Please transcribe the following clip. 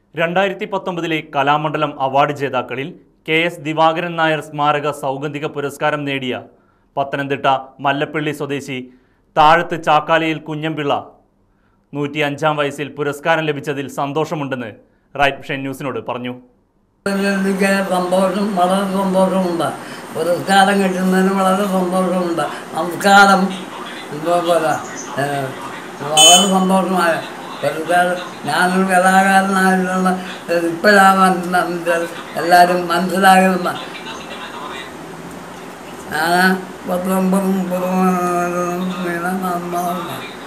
രണ്ടായിരത്തി പത്തൊമ്പതിലെ കലാമണ്ഡലം അവാർഡ് ജേതാക്കളിൽ കെ എസ് ദിവാകരൻ നായർ സ്മാരക സൗഗന്ധിക പുരസ്കാരം നേടിയ പത്തനംതിട്ട മല്ലപ്പള്ളി സ്വദേശി താഴത്ത് ചാക്കാലയിൽ കുഞ്ഞമ്പിള്ള നൂറ്റി അഞ്ചാം വയസ്സിൽ പുരസ്കാരം ലഭിച്ചതിൽ സന്തോഷമുണ്ടെന്ന് റൈറ്റ് വിഷൻ ന്യൂസിനോട് പറഞ്ഞു എനിക്ക് സന്തോഷം വളരെ സന്തോഷമുണ്ട് പുരസ്കാരം കിട്ടുന്നതിന് വളരെ സന്തോഷമുണ്ട് നമസ്കാരം ഇതുപോലെ ഏഹ്, വളരെ സന്തോഷമായ പുരസ്കാരം ഞാനൊരു കലാകാരനായിട്ടുള്ള ഇപ്പോഴാണ് മനസ്സിലാ- എല്ലാവരും മനസ്സിലാകുന്ന ഞാൻ പത്തൊമ്പത് മുപ്പത് നീളം നന്നാവുന്നു